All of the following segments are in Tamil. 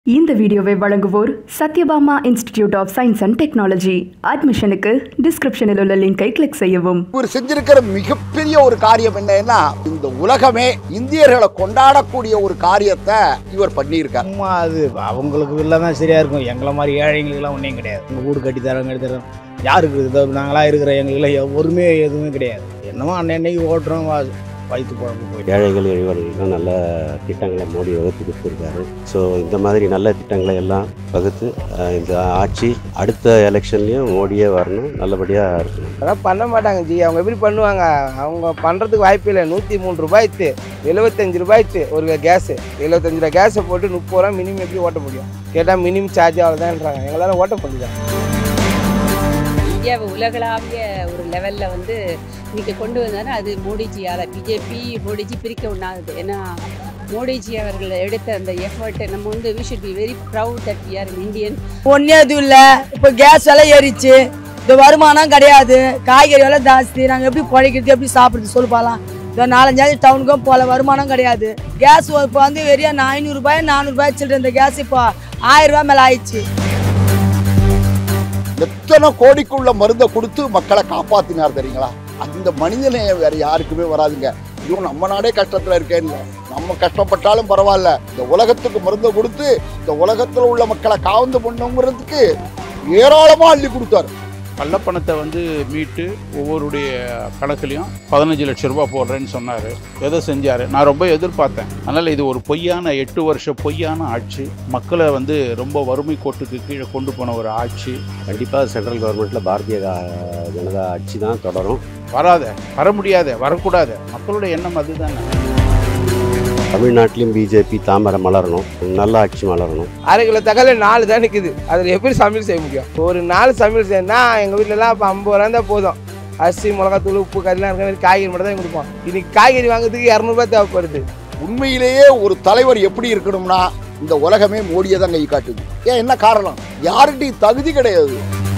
இந்த வீடியோவை வழங்குவோர் Sathyabama Institute of Science and Technology அட்மிஷனுக்கு டிஸ்கிரிப்ஷனில் உள்ள லிங்கை கிளிக் செய்யவும் இவர் செஞ்சிருக்கிற மிகப்பெரிய ஒரு காரியம் என்னன்னா இந்த உலகமே இந்தியர்களை கொண்டாடக்கூடிய ஒரு காரியத்தை இவர் பண்ணியிருக்கார் சும்மா அது அவங்களுக்கு இல்லை தான் சரியாக இருக்கும் எங்களை மாதிரி ஏழைங்களுக்குலாம் ஒன்றும் கிடையாது உங்கள் வீடு கட்டி தரோம் கட்டி தரோம் யாருக்கு இதோ நாங்களாம் இருக்கிற எங்களுக்குலாம் ஒருமே எதுவுமே கிடையாது என்னமோ அன்னைக்கு ஓட்டுறோம் வா- வயிற்று குழம்பு போயிட்டு ஏழைகள் எளியவர்களுக்கும் நல்ல திட்டங்களை மோடி வகுத்து கொடுத்துருக்காரு ஸோ இந்த மாதிரி நல்ல திட்டங்களை எல்லாம் வகுத்து அஹ், இந்த ஆட்சி அடுத்த எலெக்ஷன்லேயும் மோடியே வரணும் நல்லபடியாக இருக்கணும் அதெல்லாம் பண்ண மாட்டாங்க ஜி அவங்க எப்படி பண்ணுவாங்க அவங்க பண்ணுறதுக்கு வாய்ப்பு இல்லை நூற்றி மூணு ரூபாய்த்து எழுபத்தஞ்சு ரூபாய்த்து ஒரு கேஸு எழுபத்தஞ்சு ரூபா கேஸை போட்டு முப்பது ரூபா மினிமம் எப்படி ஓட்ட முடியும் கேட்டால் மினிமம் சார்ஜ் அவ்வளோதான்றாங்க எங்களால் ஓட்ட முடியல இந்தியாவை உலகளாவிய ஒரு லெவலில் வந்து இன்னைக்கு கொண்டு வந்தாலும் அது மோடிஜியால் பிஜேபி மோடிஜி பிரிக்க ஒன்றாகுது ஏன்னா மோடிஜி அவர்கள் எடுத்த அந்த எஃபர்ட் நம்ம வந்து we should be very proud that we are Indian ஒன்றே எதுவும் இல்லை இப்போ கேஸ் விலை ஏறிச்சு இந்த வருமானம் கிடையாது காய்கறி விலை ஜாஸ்தி நாங்கள் எப்படி பிழைக்கிறது எப்படி சாப்பிட்றது சொல்லுப்பாலாம் இந்த நாலஞ்சாவது டவுனுக்கும் போல வருமானம் கிடையாது கேஸ் இப்போ வந்து வெறியா ஐநூறுரூபாய் நானூறுபாய் சில்லற இந்த கேஸ் இப்போ ஆயிரம் ரூபாய் மேலே ஆயிடுச்சு எத்தனை கோடிக்குள்ள மருந்தை கொடுத்து மக்களை காப்பாத்தினார் தெரியுங்களா அந்த மனிதநேயம் வேற யாருக்குமே வராதுங்க ஐயோ நம்ம நாடே கஷ்டத்துல இருக்கேன்னு நம்ம கஷ்டப்பட்டாலும் பரவாயில்ல இந்த உலகத்துக்கு மருந்தை கொடுத்து இந்த உலகத்துல உள்ள மக்களை காவந்து பண்ணுங்கிறதுக்கு ஏராளமா அள்ளி கொடுத்தாரு கள்ளப்பணத்தை வந்து மீட்டு ஒவ்வொருடைய கணக்குலையும் பதினஞ்சு லட்ச ரூபாய் போடுறேன்னு சொன்னார் எதை செஞ்சார் நான் ரொம்ப எதிர்பார்த்தேன் அதனால் இது ஒரு பொய்யான எட்டு வருஷ பொய்யான ஆட்சி மக்களை வந்து ரொம்ப வறுமை கோட்டுக்கு கீழே கொண்டு போன ஒரு ஆட்சி கண்டிப்பாக சென்ட்ரல் கவர்மெண்ட்டில் பாரதிய கா- ஜனதா ஆட்சி தான் தொடரும் வராத வர முடியாத வரக்கூடாது மக்களோட எண்ணம் அதுதானே தமிழ்நாட்டிலையும் பிஜேபி தாமரை மலரணும் நல்ல ஆட்சி மலரணும் அரை கிலோ தக்காளி நாலு தான் நிற்குது அதில் எப்படி சமையல் செய்ய முடியும் ஒரு நாலு சமையல் செய்யணும்னா எங்கள் வீட்டிலலாம் இப்போ ஐம்பது ரூபா இருந்தால் போதும் அரிசி மிளகாத்தூள் உப்பு கறிலாம் இருக்கிற மாதிரி காய்கறி மட்டும் தான் கொடுப்போம் இன்னைக்கு காய்கறி வாங்குறதுக்கு இரநூறுபா தேவைப்படுது உண்மையிலேயே ஒரு தலைவர் எப்படி இருக்கணும்னா இந்த உலகமே மோடியை தான் கை காட்டுது ஏன் என்ன காரணம் யாருகிட்டையும் தகுதி கிடையாது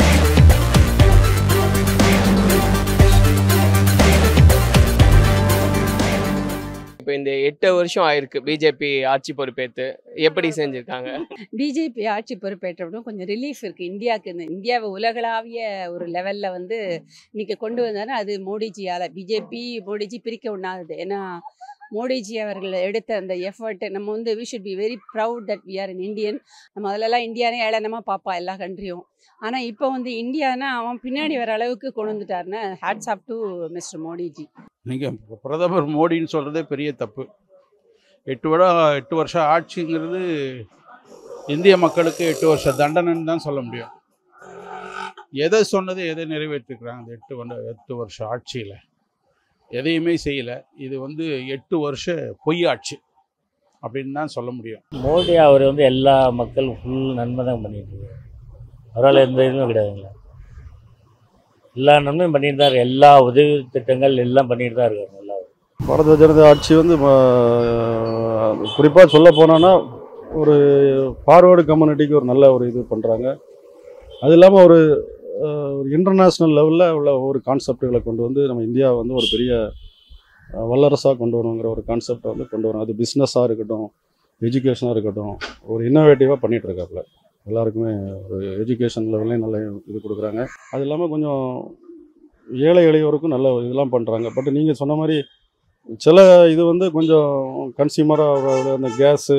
இப்போ இந்த எட்டு வருஷம் ஆயிருக்கு பிஜேபி ஆட்சி பொறுப்பேற்று எப்படி செஞ்சுருக்காங்க பிஜேபி ஆட்சி பொறுப்பேற்றவுடன் கொஞ்சம் ரிலீஃப் இருக்குது இந்தியாவுக்கு இந்த இந்தியாவை உலகளாவிய ஒரு லெவலில் வந்து இன்னைக்கு கொண்டு வந்தாலும் அது மோடிஜியால் பிஜேபி மோடிஜி பிரிக்க ஒன்றாகுது ஏன்னா மோடிஜி அவர்கள் எடுத்த அந்த எஃபர்ட் நம்ம வந்து we should be very proud that we are in Indian நம்ம அதிலெல்லாம் இந்தியானே ஏளனமாக பார்ப்பா எல்லா கண்ட்ரியும் ஆனால் இப்போ வந்து இந்தியானா அவன் பின்னாடி வர அளவுக்கு கொண்டு வந்துட்டாருன்னா hats off to mister Modiji நீங்கள் பிரதமர் மோடின்னு சொல்கிறதே பெரிய தப்பு எட்டு வருடம் எட்டு வருஷம் ஆட்சிங்கிறது இந்திய மக்களுக்கு எட்டு வருஷம் தண்டனைன்னு தான் சொல்ல முடியும் எதை சொன்னது எதை நிறைவேற்றிருக்கிறாங்க அந்த எட்டு வருட எட்டு வருஷம் ஆட்சியில் எதையுமே செய்யலை இது வந்து எட்டு வருஷ பொய் ஆட்சி அப்படின்னு தான் சொல்ல முடியும் மோடி அவர் வந்து எல்லா மக்களும் ஃபுல் நன்மை தான் பண்ணிட்டு இருக்காரு அவரால் எந்த இதுவும் கிடையாதுங்களா எல்லா நன்மையும் பண்ணிட்டு தான் இருக்காரு எல்லா உதவி திட்டங்கள் எல்லாம் பண்ணிட்டு தான் இருக்காரு நல்லா பாரதிய ஜனதா ஆட்சி வந்து குறிப்பாக சொல்ல போனோன்னா ஒரு ஃபார்வேர்டு கம்யூனிட்டிக்கு ஒரு நல்ல ஒரு இது பண்ணுறாங்க அது இல்லாமல் ஒரு அஹ், ஒரு இன்டர்நேஷ்னல் லெவலில் உள்ள ஒரு கான்செப்டுகளை கொண்டு வந்து நம்ம இந்தியா வந்து ஒரு பெரிய அஹ், வல்லரசாக கொண்டு வரணுங்கிற ஒரு கான்செப்டை வந்து கொண்டு வரணும் அது பிஸ்னஸாக இருக்கட்டும் எஜுகேஷனாக இருக்கட்டும் ஒரு இன்னோவேட்டிவாக பண்ணிகிட்டு இருக்காப்புல எல்லாருக்குமே ஒரு எஜுகேஷன் லெவல்லையும் நல்ல இது கொடுக்குறாங்க அது இல்லாமல் கொஞ்சம் ஏழை எளியோருக்கும் நல்ல இதெல்லாம் பண்ணுறாங்க பட் நீங்கள் சொன்ன மாதிரி சில இது வந்து கொஞ்சம் கன்சியூமராக அந்த கேஸு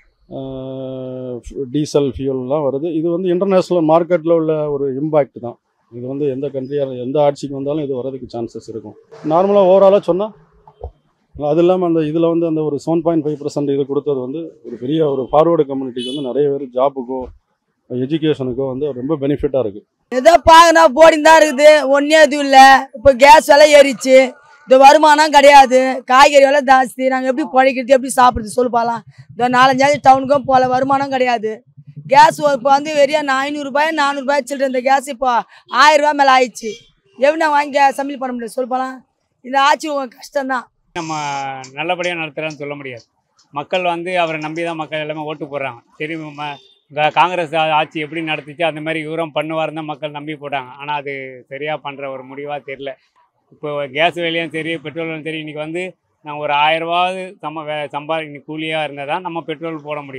டீசல் ஃபியூல்லாம் வருது இது வந்து இன்டர்நேஷ்னல் மார்க்கெட்டில் உள்ள ஒரு இம்பேக்ட் தான் இது வந்து எந்த கண்ட்ரியாக எந்த ஆட்சிக்கு வந்தாலும் இது வரதுக்கு சான்சஸ் இருக்கும் நார்மலாக ஓவராலாக சொன்னால் அது இல்லாமல் அந்த இதில் வந்து அந்த ஒரு செவன் பாயிண்ட் ஃபைவ் பர்சன்ட் இது கொடுத்தது வந்து ஒரு பெரிய ஒரு ஃபார்வேர்டு கம்யூனிட்டிக்கு வந்து நிறைய பேர் ஜாபுக்கோ எஜுகேஷனுக்கோ வந்து ரொம்ப பெனிஃபிட்டாக இருக்குது ஏதோ பாக்கனா போடின்னு தான் இருக்குது ஒன்றே எதுவும் இல்லை இப்போ கேஸ் விலை ஏறிச்சு இந்த வருமானம் கிடையாது காய்கறி விலை ஜாஸ்தி நாங்கள் எப்படி பிழைக்கிறது எப்படி சாப்பிட்றது சொல்லுப்பாலாம் இந்த நாலஞ்சாவது டவுனுக்கும் போல வருமானம் கிடையாது கேஸ் இப்போ வந்து வெறியா ஐநூறுரூபாய் நானூறுபாய் சில்லற இந்த கேஸ் இப்போ ஆயிரம் ரூபாய் மேலே ஆயிடுச்சு எப்படி நான் வாங்கி சமையல் பண்ண முடியும் சொல்லுப்பாலாம் இந்த ஆட்சி உங்க கஷ்டம்தான் நம்ம நல்லபடியாக நடத்துகிறான்னு சொல்ல முடியாது மக்கள் வந்து அவரை நம்பி தான் மக்கள் எல்லாமே ஓட்டு போடுறாங்க சரி ம- கா- காங்கிரஸ் ஆ- ஆட்சி எப்படி நடத்துச்சு அந்த மாதிரி இவரும் பண்ணுவாருன்னு தான் மக்கள் நம்பி போட்டாங்க ஆனால் அது சரியாக பண்ணுற ஒரு முடிவாக தெரில இப்போ கேஸ் விலையும் சரி பெட்ரோலும் சரி இன்றைக்கி வந்து நான் ஒரு ஆயிரரூபாவது சம்ம வே சம்பா இன்னைக்கு கூலியாக இருந்தால் தான் நம்ம பெட்ரோல் போட முடியும்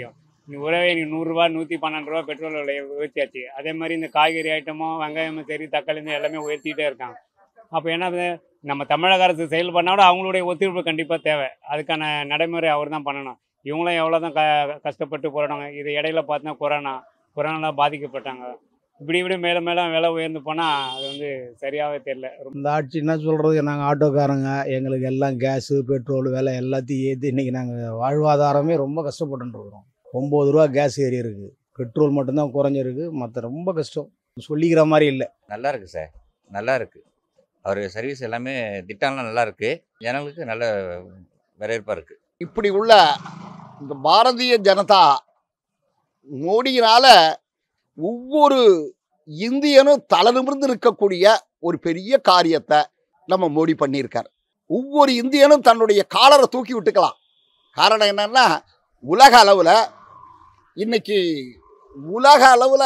இந்த உறவே எனக்கு நூறுரூவா நூற்றி பன்னெண்டு ரூபா பெட்ரோல் விலையை உயர்த்தியாச்சு அதே மாதிரி இந்த காய்கறி ஐட்டமும் வெங்காயமும் சரி தக்காளி இந்த எல்லாமே உயர்த்திக்கிட்டே இருக்காங்க அப்போ என்ன ஆகுது? நம்ம தமிழக அரசு செயல் பண்ணாலும் அவங்களுடைய ஒத்துழைப்பு கண்டிப்பாக தேவை அதுக்கான நடைமுறை அவர் தான் பண்ணணும் இவங்களும் எவ்வளோ தான் க கஷ்டப்பட்டு போராடுவாங்க இது இடையில பார்த்தா கொரோனா கொரோனால பாதிக்கப்பட்டாங்க இப்படி இப்படி மேலே மேலே விலை உயர்ந்து போனால் அது வந்து சரியாகவே தெரியல இந்த ஆட்சி என்ன சொல்கிறது நாங்கள் ஆட்டோக்காரங்க எங்களுக்கு எல்லாம் கேஸு பெட்ரோல் விலை எல்லாத்தையும் ஏற்றி இன்றைக்கி நாங்கள் வாழ்வாதாரமே ரொம்ப கஷ்டப்பட்டுட்டு இருக்கிறோம் ஒம்பது ரூபா கேஸ் ஏறி இருக்குது பெட்ரோல் மட்டும்தான் குறைஞ்சிருக்கு மற்ற ரொம்ப கஷ்டம் சொல்லிக்கிற மாதிரி இல்லை நல்லா இருக்கு சார் நல்லா இருக்கு அவர் சர்வீஸ் எல்லாமே திட்டம்லாம் நல்லா இருக்கு ஜனங்களுக்கு நல்ல வரவேற்பாக இருக்கு இப்படி உள்ள இந்த பாரதிய ஜனதா மோடியினால ஒவ்வொரு இந்தியனும் தலை நிமிர்ந்து இருக்கக்கூடிய ஒரு பெரிய காரியத்தை நம்ம மோடி பண்ணியிருக்கார் ஒவ்வொரு இந்தியனும் தன்னுடைய காலரை தூக்கி விட்டுக்கலாம் காரணம் என்னன்னா உலக அளவில் இன்னைக்கு உலக அளவில்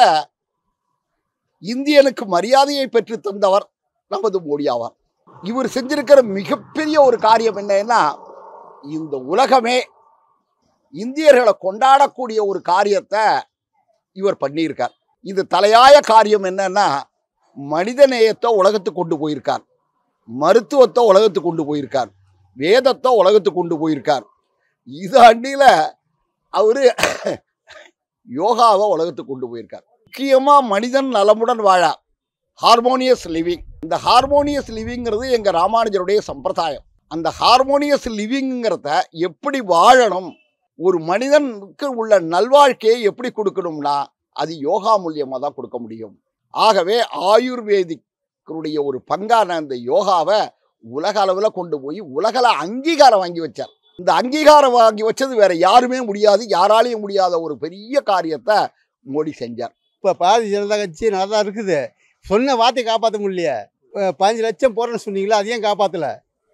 இந்தியனுக்கு மரியாதையை பெற்று தந்தவர் நமது மோடி ஆவார் இவர் செஞ்சிருக்கிற மிகப்பெரிய ஒரு காரியம் என்னன்னா இந்த உலகமே இந்தியர்களை கொண்டாடக்கூடிய ஒரு காரியத்தை இவர் பண்ணியிருக்கார் இது தலையாய காரியம் என்னன்னா மனித நேயத்தை உலகத்துக்கு கொண்டு போயிருக்கார் மருத்துவத்தை உலகத்துக்கு கொண்டு போயிருக்கார் வேதத்தை உலகத்துக்கு கொண்டு போயிருக்கார் இது அண்டியில் அவரு யோகாவை உலகத்துக்கு கொண்டு போயிருக்கார் முக்கியமாக மனிதன் நலமுடன் வாழ ஹார்மோனியஸ் லிவிங் இந்த ஹார்மோனியஸ் லிவிங்கிறது எங்கள் ராமானுஜருடைய சம்பிரதாயம் அந்த ஹார்மோனியஸ் லிவிங்கிறத எப்படி வாழணும் ஒரு மனிதனுக்கு உள்ள நல்வாழ்க்கையை எப்படி கொடுக்கணும்னா அது யோகா மூலியமாக தான் கொடுக்க முடியும் ஆகவே ஆயுர்வேதிக்கருடைய ஒரு பங்கான அந்த யோகாவை உலக அளவில் கொண்டு போய் உலகள அங்கீகாரம் வாங்கி வச்சார் இந்த அங்கீகாரம் வாங்கி வச்சது வேற யாருமே முடியாது யாராலையும் முடியாத ஒரு பெரிய காரியத்தை மோடி செஞ்சார் இப்போ பாரதிய ஜனதா கட்சி நல்லா இருக்குது சொன்ன வார்த்தையை காப்பாற்ற முடியலையே இப்போ பதினஞ்சு லட்சம் போடுறேன்னு சொன்னீங்களா அதையும் காப்பாற்றல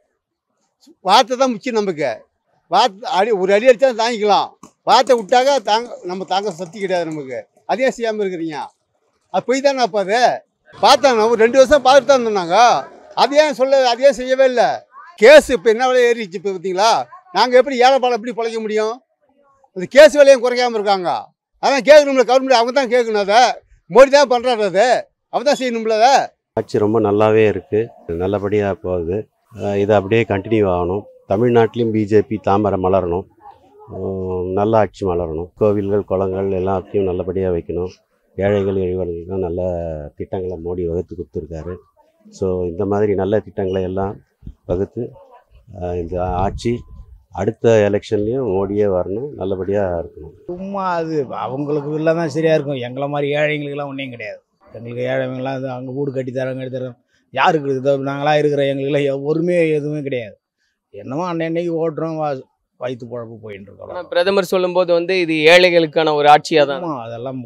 வார்த்தை தான் முக்கியம் நமக்கு வார்த்தை அடி ஒரு அடி அடித்தா தாங்கிக்கலாம் வார்த்தை விட்டாக்க தாங்க நம்ம தாங்க சக்தி கிடையாது நமக்கு அதையும் செய்யாமல் இருக்கிறீங்க அது போய் தானே அப்போ அது பார்த்தாங்க ஒரு ரெண்டு வருஷம் பார்த்துட்டு தான் இருந்தாங்க அதையும் சொல்ல அதையும் செய்யவே இல்லை கேஸ் இப்போ என்ன விலை ஏறிச்சு இப்போ பார்த்தீங்களா நாங்கள் எப்படி ஏழைப்பாளம் எப்படி பிழைக்க முடியும் அந்த கேஸ் விலையும் குறைக்காமல் இருக்காங்க அதான் கேட்கணும்ல கவர்மெண்ட் அவங்க தான் கேட்கணும் அதை மோடி தான் பண்ணுறாரு அது அவன் தான் செய்யணும்ல அதை ஆட்சி ரொம்ப நல்லாவே இருக்குது நல்லபடியாக போகுது அஹ் இது அப்படியே கண்டினியூ ஆகணும் தமிழ்நாட்டிலையும் பிஜேபி தாமரை மலரணும் உம் நல்ல ஆட்சி மலரணும் கோவில்கள் குளங்கள் எல்லாத்தையும் நல்லபடியாக வைக்கணும் ஏழைகள் எழிவர்களுக்கும் நல்ல திட்டங்களை மோடி வகுத்து கொடுத்துருக்காரு ஸோ இந்த மாதிரி நல்ல திட்டங்களை எல்லாம் வகுத்து அஹ் இந்த ஆட்சி அடுத்த எலெக்ஷன்லேயும் மோடியே வரணும் நல்லபடியாக இருக்கணும் சும்மா அது அவங்களுக்கு இல்லை தான் சரியாக இருக்கும் எங்களை மாதிரி ஏழைங்களுக்கெல்லாம் ஒன்றையும் கிடையாது எங்களுக்கு ஏழைங்களாம் இது அங்கே வீடு கட்டி தரோம் கட்டி தரோம் யாருக்கு இதோ நாங்களாம் இருக்கிற எங்களுக்கெல்லாம் எ- ஒருமே எதுவுமே கிடையாது என்னமோ அன்னைக்கு ஓட்டுறோம் வா- வயிற்று குழப்பு போயிட்டு இருக்கோம் ஆனா பிரதமர் சொல்லும்போது வந்து இது ஏழைகளுக்கான ஒரு ஆட்சியாக தான் ஆமா, அதெல்லாம்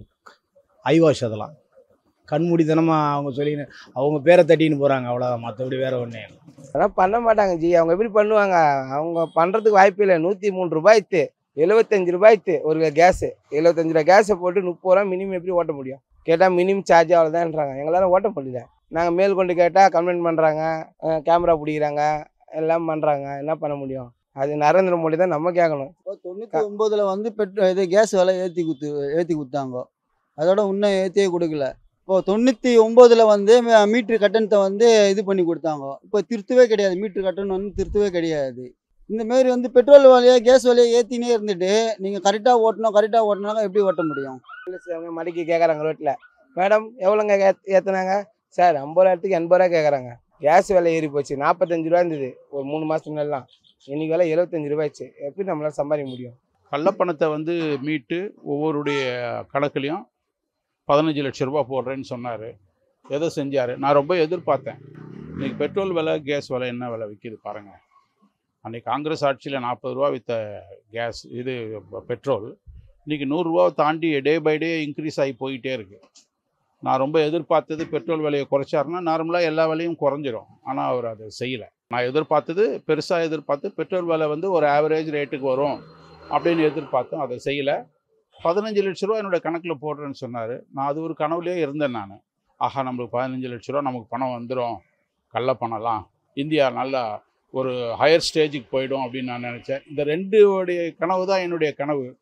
ஐவாஷ் அதெல்லாம் கண்மூடித்தனமாக அவங்க சொல்லி அவங்க பேரை தட்டின்னு போகிறாங்க அவ்வளோதான் மற்றபடி வேற ஒன்றே இல்லை அதெல்லாம் பண்ண மாட்டாங்க ஜி அவங்க எப்படி பண்ணுவாங்க அவங்க பண்ணுறதுக்கு வாய்ப்பு இல்லை நூற்றி மூணு ரூபாய்த்து எழுபத்தஞ்சு ரூபாய்த்து ஒரு கேஸு எழுபத்தஞ்சு ரூபா கேஸை போட்டு முப்பது ரூபா மினிமம் எப்படி ஓட்ட முடியும் கேட்டால் மினிமம் சார்ஜ் அவ்வளோதான்றாங்க எங்களால் ஓட்ட முடியல நாங்கள் மேல் கொண்டு கேட்டால் கம்ப்ளைண்ட் பண்ணுறாங்க கேமரா பிடிக்கிறாங்க எல்லாம் பண்ணுறாங்க என்ன பண்ண முடியும் அது நரேந்திர மோடி தான் நம்ம கேட்கணும் இப்போ தொண்ணூற்றி ஒம்போதில் வந்து பெட்ரோ இது கேஸ் விலை ஏற்றி குத்து ஏற்றி கொடுத்தாங்க அதோட இன்னும் ஏற்றியே கொடுக்கல இப்போ தொண்ணூற்றி ஒம்போதில் வந்து ம- மீட்ரு கட்டணத்தை வந்து இது பண்ணி கொடுத்தாங்க இப்போ திருத்தவே கிடையாது மீட்ரு கட்டணம் வந்து திருத்தவே கிடையாது இந்த மாதிரி வந்து பெட்ரோல் விலையை கேஸ் விலையை ஏற்றினே இருந்துட்டு நீங்கள் கரெக்டாக ஓட்டணும் கரெக்டாக ஓட்டினாங்க எப்படி ஓட்ட முடியும் அவங்க மடிக்கு கேட்குறாங்க ரோட்டில் மேடம் எவ்வளோங்க ஏற்றுனாங்க சார் ஐம்பது ரூபாய்க்கு எண்பது ரூபா கேட்குறாங்க கேஸ் விலை ஏறி போச்சு நாற்பத்தஞ்சு ரூபா இருந்தது ஒரு மூணு மாதத்துக்கு முன்னாடிலாம் இன்னைக்கு விலை எழுபத்தஞ்சு ரூபாய்ச்சு எப்படி நம்மளால சம்பாதிக்க முடியும் கள்ளப்பணத்தை வந்து மீட்டு ஒவ்வொருடைய கணக்குலையும் பதினஞ்சு லட்ச ரூபா போடுறேன்னு சொன்னார் எதை செஞ்சார் நான் ரொம்ப எதிர்பார்த்தேன் இன்னைக்கு பெட்ரோல் விலை கேஸ் விலை என்ன விலை விற்கிது பாருங்கள் அன்னைக்கு காங்கிரஸ் ஆட்சியில் நாற்பது ரூபா விற்ற கேஸ் இது பெட்ரோல் இன்னைக்கு நூறுரூவா தாண்டி டே பை டே இன்க்ரீஸ் ஆகி போயிட்டே இருக்கு நான் ரொம்ப எதிர்பார்த்தது பெட்ரோல் விலையை குறைச்சாருன்னா நார்மலாக எல்லா விலையும் குறைஞ்சிரும் ஆனால் அவர் அதை செய்யலை நான் எதிர்பார்த்தது பெருசாக எதிர்பார்த்து பெட்ரோல் விலை வந்து ஒரு ஆவரேஜ் ரேட்டுக்கு வரும் அப்படின்னு எதிர்பார்த்தோம் அதை செய்யலை பதினஞ்சு லட்ச ரூபா என்னோட கணக்கில் போடுறேன்னு சொன்னார் நான் அது ஒரு கனவுலேயே இருந்தேன் நான் ஆஹா நம்மளுக்கு பதினஞ்சு லட்ச ரூபா நமக்கு பணம் வந்துடும் கள்ள பணம்லாம் இந்தியா நல்லா ஒரு ஹையர் ஸ்டேஜுக்கு போயிடும் அப்படின்னு நான் நினச்சேன் இந்த ரெண்டு உடைய கனவு தான் என்னுடைய கனவு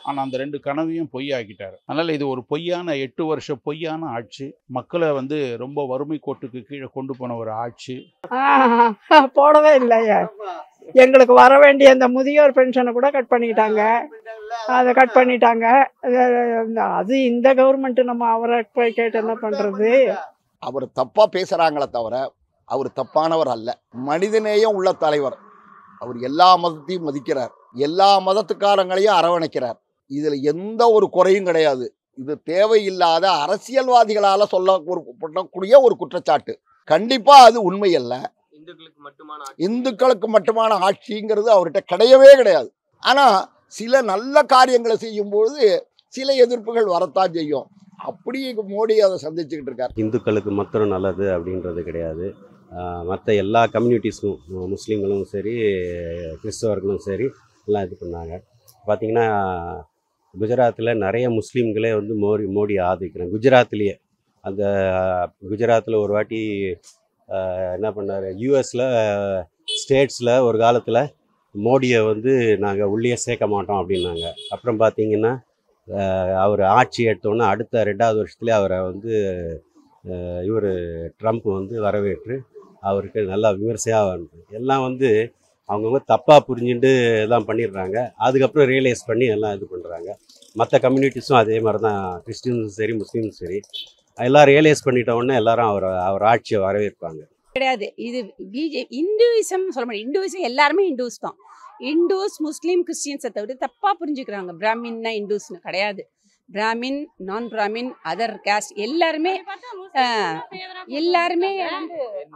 ஆனால் அந்த ரெண்டு கனவையும் பொய்யாக்கிட்டார் அதனால் இது ஒரு பொய்யான எட்டு வருஷ பொய்யான ஆட்சி மக்களை வந்து ரொம்ப வறுமை கோட்டுக்கு கீழே கொண்டு போன ஒரு ஆட்சி ஆஹா, போடவே இல்லையா எங்களுக்கு வர வேண்டிய அந்த முதியோர் பென்ஷனை கூட கட் பண்ணிட்டாங்க அதை கட் பண்ணிட்டாங்க அது- அது இந்த கவர்மெண்ட் நம்ம அவரை போய் கேட்டு என்ன பண்றது அவர் தப்பா பேசுறாங்களே தவிர அவர் தப்பானவர் அல்ல மனிதநேயம் உள்ள தலைவர் அவர் எல்லா மதத்தையும் மதிக்கிறார் எல்லா மதத்துக்காரங்களையும் அரவணைக்கிறார் இதுல எந்த ஒரு குறையும் கிடையாது இது தேவையில்லாத அரசியல்வாதிகளால சொல்ல பண்ணக்கூடிய ஒரு குற்றச்சாட்டு கண்டிப்பா அது உண்மை அல்ல இந்துக்களுக்கு மட்டுமான இந்துக்களுக்கு மட்டுமான ஆட்சிங்கிறது அவர்கிட்ட கிடையவே கிடையாது ஆனா சில நல்ல காரியங்களை செய்யும்போது சில எதிர்ப்புகள் வரத்தான் செய்யும் அப்படி மோடி அதை சந்திச்சுக்கிட்டு இருக்கார் இந்துக்களுக்கு மாத்திரம் நல்லது அப்படின்றது கிடையாது மற்ற எல்லா கம்யூனிட்டிஸ்க்கும் முஸ்லீம்களும் சரி கிறிஸ்தவர்களும் சரி எல்லாம் இது பண்ணாங்க பார்த்திங்கன்னா குஜராத்தில் நிறைய முஸ்லீம்களே வந்து மோடி மோடி ஆதரிக்கிறாங்க குஜராத்லேயே அந்த குஜராத்தில் ஒரு வாட்டி ஆஹ், என்ன பண்ணார் யூஎஸில் ஸ்டேட்ஸில் ஒரு காலத்தில் மோடியை வந்து நாங்கள் உள்ளே சேர்க்க மாட்டோம் அப்படின்னாங்க அப்புறம் பார்த்தீங்கன்னா அவர் ஆட்சி எடுத்தோன்னே அடுத்த ரெண்டாவது வருஷத்துலேயே அவரை வந்து இவர் ட்ரம்ப் வந்து வரவேற்று அவருக்கு நல்லா விமர்சையாக எல்லாம் வந்து அவங்கவுங்க தப்பாக புரிஞ்சுட்டு எல்லாம் பண்ணிடுறாங்க அதுக்கப்புறம் ரியலைஸ் பண்ணி எல்லாம் இது பண்ணுறாங்க மற்ற கம்யூனிட்டிஸும் அதே மாதிரி தான் கிறிஸ்டின்ஸும் சரி முஸ்லீம்ஸும் சரி எல்லாம் ரியலைஸ் பண்ணிட்ட உடனே எல்லாரும் அவர் அவர் ஆட்சியை வரவேற்பாங்க கிடையாது இது பிஜே இந்துவிசம் சொல்ல முடியும் இந்துவிசம் எல்லாருமே இந்துஸ் தான் இந்துஸ் முஸ்லீம் கிறிஸ்டியன்ஸை தவிர தப்பாக புரிஞ்சுக்கிறாங்க பிராமின்னா இந்துஸ்னு கிடையாது பிராமின் நான் பிராமின் அதர் காஸ்ட் எல்லாருமே ஆஹ், எல்லாருமே வந்து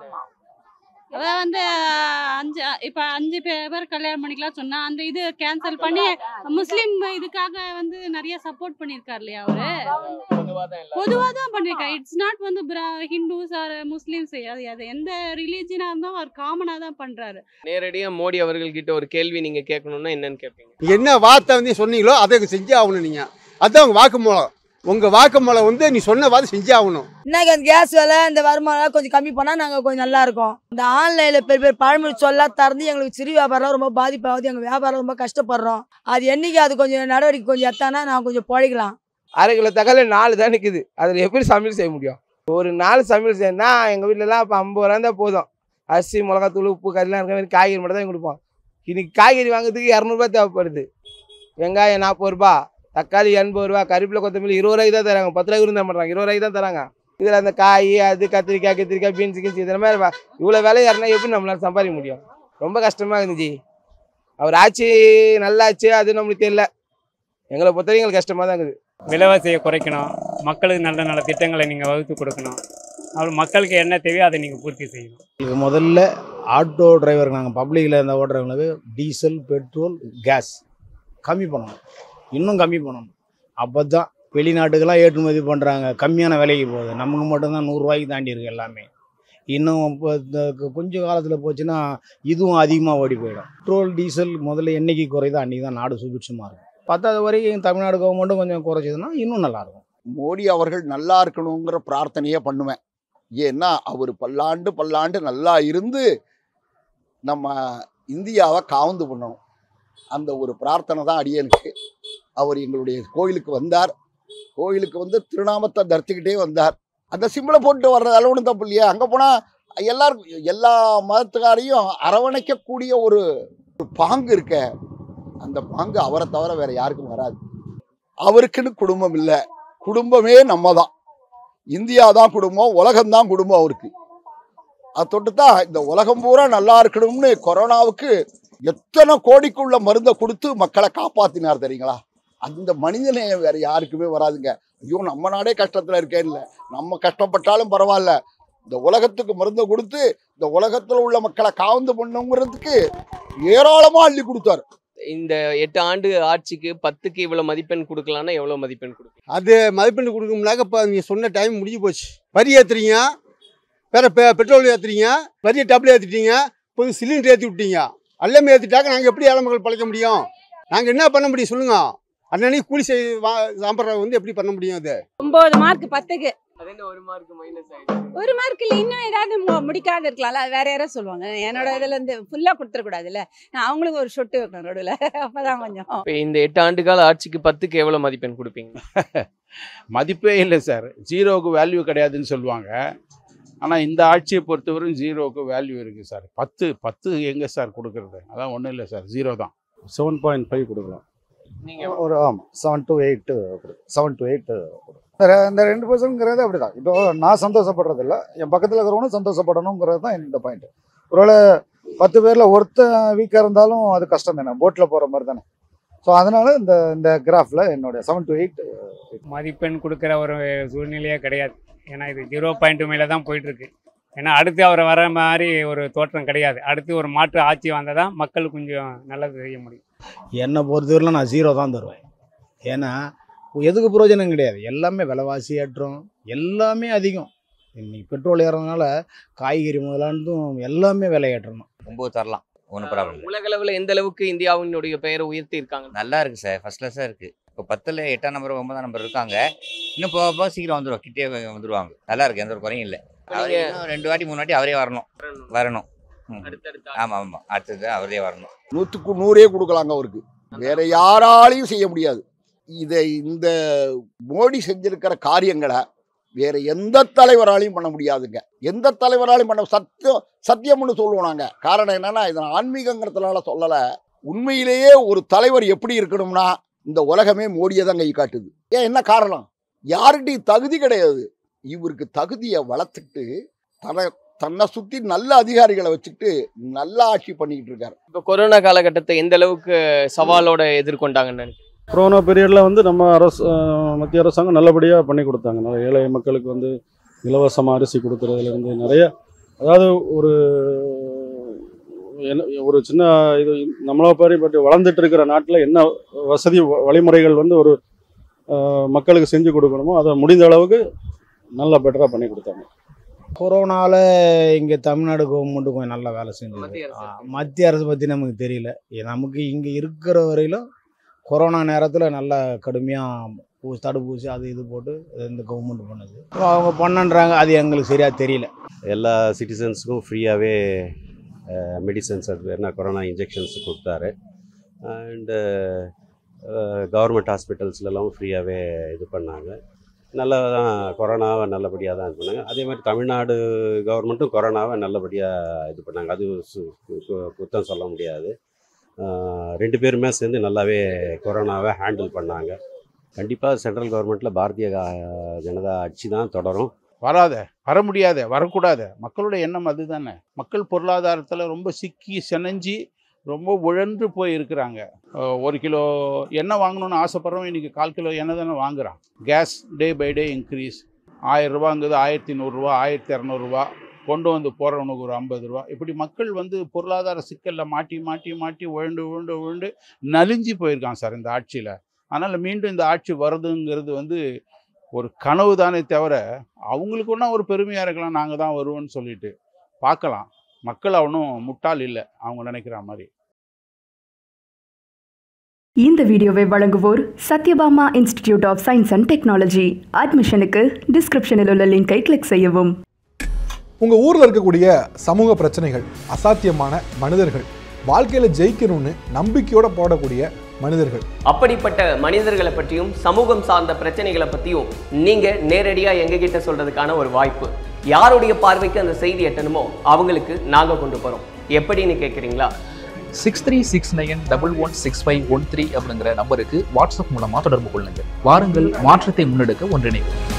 அதான் வந்து அஞ்சு இப்போ அஞ்சு பே- பேர் கல்யாணம் பண்ணிக்கலாம் சொன்னா அந்த இது கேன்சல் பண்ணி முஸ்லீம் இதுக்காக வந்து நிறைய சப்போர்ட் பண்ணியிருக்காரு இல்லையா அவரு பொதுவாக தான் பண்ணியிருக்காரு இட்ஸ் நாட் வந்து ஹிந்துஸ் ஆர் முஸ்லீம்ஸ் அது அது எந்த ரிலீஜனாக இருந்தாலும் அவர் காமனாக தான் பண்றாரு நேரடியா மோடி அவர்கள்கிட்ட ஒரு கேள்வி நீங்க கேட்கணும்னா என்னன்னு கேட்பீங்க என்ன வார்த்தை வந்து சொன்னீங்களோ அதை செஞ்சே ஆகணும் நீங்கள் அதுதான் உங்கள் வாக்குமூலம் உங்கள் வாக்குமூலம் வந்து நீ சொன்ன வார்த்தை செஞ்சே ஆகணும் இன்னைக்கு அந்த கேஸ் விலை இந்த வருமானம் கொஞ்சம் கம்மி பண்ணால் நாங்கள் கொஞ்சம் நல்லா இருக்கோம் இந்த ஆன்லைனில் பெரிய பெரிய பழமொழி சொல்ல திறந்து எங்களுக்கு சிறு வியாபாரம் ரொம்ப பாதிப்பாகுது எங்கள் வியாபாரம் ரொம்ப கஷ்டப்படுறோம் அது என்னைக்கு அது கொஞ்சம் நடவடிக்கை கொஞ்சம் எத்தானா நான் கொஞ்சம் பழகலாம் அரை கிலோ தக்காளி நாலு தான் நிற்குது அதில் எப்படி சமையல் செய்ய முடியும் ஒரு நாலு சமையல் செய்யணும்னா எங்கள் வீட்டிலலாம் இப்போ ஐம்பது ரூபா இருந்தால் போதும் அரிசி மிளகாத்தூள் உப்பு கறிலாம் இருக்க மாதிரி காய்கறி மட்டும் தான் கொடுப்போம் இன்னைக்கு காய்கறி வாங்குறதுக்கு இரநூறுபா தேவைப்படுது வெங்காயம் நாற்பது ரூபா தக்காளி எண்பது ரூபா கறிப்பில் கொத்தமல்லி இருபது ரூபாய்க்கு தான் தராங்க பத்து ரூபாய்க்கு இருந்தால் பண்ணுறாங்க இருபது ரூபாய்க்கு தான் தராங்க இதில் அந்த காய் அது கத்திரிக்காய் கத்திரிக்காய் பீன்ஸ் கீன்ஸ் இந்த மாதிரி வ- இவ்வளோ விலை ஏறினா எப்படி நம்மளால சம்பாதிக்க முடியும் ரொம்ப கஷ்டமாக இருந்துச்சு அவர் ஆட்சி நல்லா ஆச்சு அது நம்மளுக்கு தெரியல எங்களை பொறுத்தவரைக்கும் எங்களுக்கு கஷ்டமாக தான் இருக்குது விலைவாசியை குறைக்கணும் மக்களுக்கு நல்ல நல்ல திட்டங்களை நீங்கள் வகுத்து கொடுக்கணும் அப்புறம் மக்களுக்கு என்ன தேவையோ அதை நீங்கள் பூர்த்தி செய்யணும் இதுக்கு முதல்ல ஆட்டோ டிரைவர் நாங்கள் பப்ளிக்கில் இருந்த ஓட்டுறவங்களுக்கு டீசல் பெட்ரோல் கேஸ் கம்மி பண்ணணும் இன்னும் கம்மி பண்ணணும் அப்போ தான் வெளிநாட்டுக்கெல்லாம் ஏற்றுமதி பண்ணுறாங்க கம்மியான விலைக்கு போகுது நமக்கு மட்டும்தான் நூறுரூவாய்க்கு தாண்டி இருக்கு எல்லாமே இன்னும் இப்போ இந்த கொ- கொஞ்ச காலத்தில் போச்சுன்னா இதுவும் அதிகமாக ஓடி போயிடும் பெட்ரோல் டீசல் முதல்ல என்னைக்கு குறையுதோ அன்றைக்கி தான் நாடு சுபிட்சமாக இருக்கும் பத்தாவது வரைக்கும் தமிழ்நாடு கவர்மெண்ட்டும் கொஞ்சம் குறைச்சதுன்னா இன்னும் நல்லாயிருக்கும் மோடி அவர்கள் நல்லா இருக்கணுங்கிற பிரார்த்தனையே பண்ணுவேன் ஏன்னா அவர் பல்லாண்டு பல்லாண்டு நல்லா இருந்து நம்ம இந்தியாவை காவந்து பண்ணணும் அந்த ஒரு பிரார்த்தனை தான் அடியனுக்கு அவர் எங்களுடைய கோயிலுக்கு வந்தார் கோயிலுக்கு வந்து திருநாமத்தை தரிச்சுக்கிட்டே வந்தார் அந்த சிம்பிளை போட்டு வர்றது அளவு ஒன்றும் தப்பு இல்லையா அங்கே போனால் எல்லாருக்கும் எல்லா மதத்துக்காரையும் அரவணைக்கக்கூடிய ஒரு ஒரு பாங்கு இருக்க அந்த பாங்கு அவரை தவிர வேற யாருக்கும் வராது அவருக்குன்னு குடும்பம் இல்லை குடும்பமே நம்ம தான் இந்தியா தான் குடும்பம் உலகம் தான் குடும்பம் அவருக்கு அது தொட்டு தான் இந்த உலகம் பூரா நல்லா இருக்கணும்னு கொரோனாவுக்கு எத்தனை கோடிக்குள்ள மருந்தை கொடுத்து மக்களை காப்பாத்தினார் தெரியுங்களா அந்த மனிதநேயம் வேற யாருக்குமே வராதுங்க ஐயோ நம்ம நாடே கஷ்டத்துல இருக்கேன் இல்லை நம்ம கஷ்டப்பட்டாலும் பரவாயில்ல இந்த உலகத்துக்கு மருந்தை கொடுத்து இந்த உலகத்துல உள்ள மக்களை காவந்து பண்ணுங்கிறதுக்கு ஏராளமா அள்ளி கொடுத்தாரு இந்த எட்டு ஆண்டு ஆட்சிக்கு பத்துக்கு இவ்வளவு மதிப்பெண் கொடுக்கலாம்னா எவ்வளவு மதிப்பெண் கொடுக்கலாம் அது மதிப்பெண் கொடுக்கும்னாக்க இப்போ நீங்கள் சொன்ன டைம் முடிஞ்சு போச்சு வரி ஏற்றுறீங்க வேற பெ பெட்ரோல் ஏற்றுறீங்க வரியை டபுள் ஏற்றிட்டீங்க புது சிலிண்டர் ஏற்றி விட்டீங்க எல்லாமே ஏற்றிட்டாக்க நாங்கள் எப்படி ஏழை மக்கள் பழைக்க முடியும் நாங்கள் என்ன பண்ண முடியும் சொல்லுங்க அன்னன்னைக்கு கூலி செய் வா சாப்பிட்றவங்க வந்து எப்படி பண்ண முடியும் அது ஒம்பது மார்க் பத்துக்கு அது என்ன ஒரு மார்க் மைனஸ் ஆயிடுச்சு ஒரு மார்க் இல்லை இன்னும் ஏதாவது மு- முடிக்காத இருக்கலாம்ல அது வேற யாரோ சொல்லுவாங்க என்னோட இதுல இருந்து ஃபுல்லா கொடுத்துடக்கூடாதுல்ல நான் அவங்களுக்கு ஒரு சொட்டு வைக்கணும் நடுவில் அப்பதான் கொஞ்சம் இப்போ இந்த எட்டு ஆண்டு கால ஆட்சிக்கு பத்துக்கு எவ்வளவு மதிப்பெண் கொடுப்பீங்க மதிப்பே இல்லை சார் ஜீரோவுக்கு வேல்யூ கிடையாதுன்னு சொல்லுவாங்க ஆனால் இந்த ஆட்சியை பொறுத்தவரையும் ஜீரோவுக்கு வேல்யூ இருக்குது சார் பத்து பத்து எங்கே சார் கொடுக்கறது அதான் ஒன்றும் இல்லை சார் ஜீரோ தான் செவன் பாயிண்ட் ஃபைவ் கொடுக்கலாம் நீங்க ஒரு ஆமாம் seven to eight seven to eight இந்த ரெண்டு பர்சன்ட்ங்கிறது அப்படி தான் இப்போ நான் சந்தோஷப்படுறதில்ல என் பக்கத்தில் இருக்கிறவனும் சந்தோஷப்படணுங்கிறது தான் இந்த பாயிண்ட் ஒருவேளை பத்து பேரில் ஒருத்தன் வீக்காக இருந்தாலும் அது கஷ்டம் தானே போட்டில் போகிற மாதிரி தானே ஸோ அதனால இந்த இந்த கிராஃபில் என்னுடைய செவன் டு எயிட் மதிப்பெண் கொடுக்குற ஒரு சூழ்நிலையே கிடையாது ஏன்னா இது ஜீரோ பாயிண்ட் மேலே தான் போயிட்டுருக்கு ஏன்னா அடுத்து அவர் வர மாதிரி ஒரு தோற்றம் கிடையாது அடுத்து ஒரு மாற்று ஆட்சி வந்தால் தான் மக்கள் கொஞ்சம் நல்லது செய்ய முடியும் என்னை பொறுத்தவரையிலும் நான் ஜீரோ தான் தருவேன் ஏன்னா எதுக்கு பிரயோஜனம் கிடையாது எல்லாமே விலைவாசி ஏற்றம் எல்லாமே அதிகம் இன்னைக்கு பெட்ரோல் ஏறதுனால காய்கறி முதலாண்டும் எல்லாமே விலை ஏற்றம் தான் ஒம்பது தரலாம் ஒன்றும் ப்ராப்ளம் இல்லை உலக அளவுல எந்த அளவுக்கு இந்தியாவினுடைய பெயரை உயர்த்தி இருக்காங்க நல்லா இருக்கு சார் ஃபர்ஸ்ட் கிளாஸாக இருக்குது இப்போ பத்தில் எட்டாம் நம்பர் ஒன்பதாம் நம்பர் இருக்காங்க இன்னும் போக போக சீக்கிரம் வந்துடும் கிட்டே வந்துடுவாங்க நல்லா இருக்கு எந்த ஒரு குறையும் இல்லை அவரே இன்னும் ரெண்டு வாட்டி மூணு வாட்டி அவரே வரணும் வரணும் ம். ஆமாம் ஆமாம் அடுத்தது அவரே வரணும் நூற்றுக்கு நூறே கொடுக்கலாங்க அவருக்கு வேற யாராலையும் செய்ய முடியாது இதை இந்த மோடி செஞ்சிருக்கிற காரியங்களை வேற எந்த தலைவராலையும் பண்ண முடியாதுங்க எந்த தலைவராலையும் பண்ண சத்தியம் சத்தியம்னு சொல்லுவோம் நாங்கள் காரணம் என்னன்னா இதை நான் ஆன்மீகங்கிறதுனால சொல்லலை உண்மையிலேயே ஒரு தலைவர் எப்படி இருக்கணும்னா இந்த உலகமே மோடியை தான் கை காட்டுது ஏன் என்ன காரணம் யாருக்கிட்டையும் தகுதி கிடையாது இவருக்கு தகுதியை வளர்த்துட்டு தன்னை தன்னை சுற்றி நல்ல அதிகாரிகளை வச்சுக்கிட்டு நல்ல ஆட்சி பண்ணிக்கிட்டு இருக்காரு இப்போ கொரோனா காலகட்டத்தை எந்த அளவுக்கு சவாலோட எதிர்கொண்டாங்கன்னு நினைக்கிறீங்க? கொரோனா பீரியடில் வந்து நம்ம அரசு அஹ், மத்திய அரசாங்கம் நல்லபடியாக பண்ணி கொடுத்தாங்க நிறைய ஏழை மக்களுக்கு வந்து இலவசமாக அரிசி கொடுக்குறதுலேருந்து நிறைய அதாவது ஒரு என்ன ஒரு சின்ன இது நம்மளை பாரி பட் வளர்ந்துட்டு இருக்கிற நாட்டில் என்ன வசதி வ- வழிமுறைகள் வந்து ஒரு அஹ், மக்களுக்கு செஞ்சு கொடுக்கணுமோ அதை முடிந்த அளவுக்கு நல்லா பெட்டராக பண்ணி கொடுத்தாங்க கொரோனாவில் இங்கே தமிழ்நாடு கவர்மெண்ட்டு கொஞ்சம் நல்லா வேலை செஞ்சது மத்திய அரசு. ஆ, மத்திய அரசு பற்றி நமக்கு தெரியல ஏ, நமக்கு இங்கே இருக்கிற வரையிலும் கொரோனா நேரத்தில் நல்லா கடுமையாக பூ தடுப்பூசி அது இது போட்டு இந்த கவர்மெண்ட் பண்ணுது அவங்க பண்ணன்றாங்க அது எங்களுக்கு சரியாக தெரியல எல்லா சிட்டிசன்ஸுக்கும் ஃப்ரீயாகவே மெடிசன்ஸ் அது என்ன கொரோனா இன்ஜெக்ஷன்ஸ் கொடுத்தாரு அண்டு கவர்மெண்ட் ஹாஸ்பிட்டல்ஸ்லலாம் ஃப்ரீயாகவே இது பண்ணாங்க நல்லா தான் கொரோனாவை நல்லபடியாக தான் இது பண்ணாங்க அதே மாதிரி தமிழ்நாடு கவர்மெண்ட்டும் கொரோனாவை நல்லபடியாக இது பண்ணாங்க அது சு- கு- குத்தம் சொல்ல முடியாது அஹ், ரெண்டு பேருமே சேர்ந்து நல்லாவே கொரோனாவை ஹேண்டில் பண்ணாங்க கண்டிப்பாக சென்ட்ரல் கவர்மெண்ட்டில் பாரதிய கா- ஜனதா ஆட்சி தான் தொடரும் வராத வர முடியாத வரக்கூடாத மக்களோட எண்ணம் அதுதானே மக்கள் பொருளாதாரத்தில் ரொம்ப சிக்கி சினஞ்சி ரொம்ப உழன்று போய் இருக்கிறாங்க அஹ் ஒரு கிலோ எண்ணெய் வாங்கணும்னு ஆசைப்படுறவன் இன்றைக்கி கால் கிலோ எண்ணெய் தானே வாங்குறான் gas day by day increase ஆயிரம் ரூபாங்கிறது ஆயிரத்தி நூறுரூவா ஆயிரத்தி இரநூறுவா கொண்டு வந்து போகிறவனுக்கு ஒரு ஐம்பது ரூபா இப்படி மக்கள் வந்து பொருளாதார சிக்கலில் மாட்டி மாட்டி மாட்டி உழண்டு உழண்டு உழண்டு நலிஞ்சு போயிருக்கான் சார் இந்த ஆட்சியில் அதனால் மீண்டும் இந்த ஆட்சி வருதுங்கிறது வந்து ஒரு கனவு தானே தவிர அவங்களுக்கு ஒன்றா ஒரு பெருமையாக இருக்கலாம் நாங்கள் தான் வருவோம்னு சொல்லிட்டு பார்க்கலாம் மக்கள் அவனும் முட்டாள் இல்லை அவங்க நினைக்கிற மாதிரி இந்த வீடியோவை வழங்குவோர் Sathyabama Institute of Science and Technology அட்மிஷனுக்கு டிஸ்கிரிப்ஷனில் உள்ள லிங்கை கிளிக் செய்யவும் உங்கள் ஊரில் இருக்கக்கூடிய சமூக பிரச்சனைகள் அசாத்தியமான மனிதர்கள் வாழ்க்கையில் ஜெயிக்கணும்னு நம்பிக்கையோட போடக்கூடிய மனிதர்கள் அப்படிப்பட்ட மனிதர்களை பற்றியும் சமூகம் சார்ந்த பிரச்சனைகளை பற்றியும் நீங்கள் நேரடியாக எங்ககிட்ட சொல்கிறதுக்கான ஒரு வாய்ப்பு யாருடைய பார்வைக்கு அந்த செய்தி எட்டணுமோ அவங்களுக்கு நாங்கள் கொண்டு போகிறோம் எப்படின்னு கேட்குறீங்களா six three six nine double one six five one three அப்படிங்கிற நம்பருக்கு வாட்ஸ்அப் மூலமாக தொடர்பு கொள்ளுங்கள் வாருங்கள் மாற்றத்தை முன்னெடுக்க ஒன்றிணைவோம்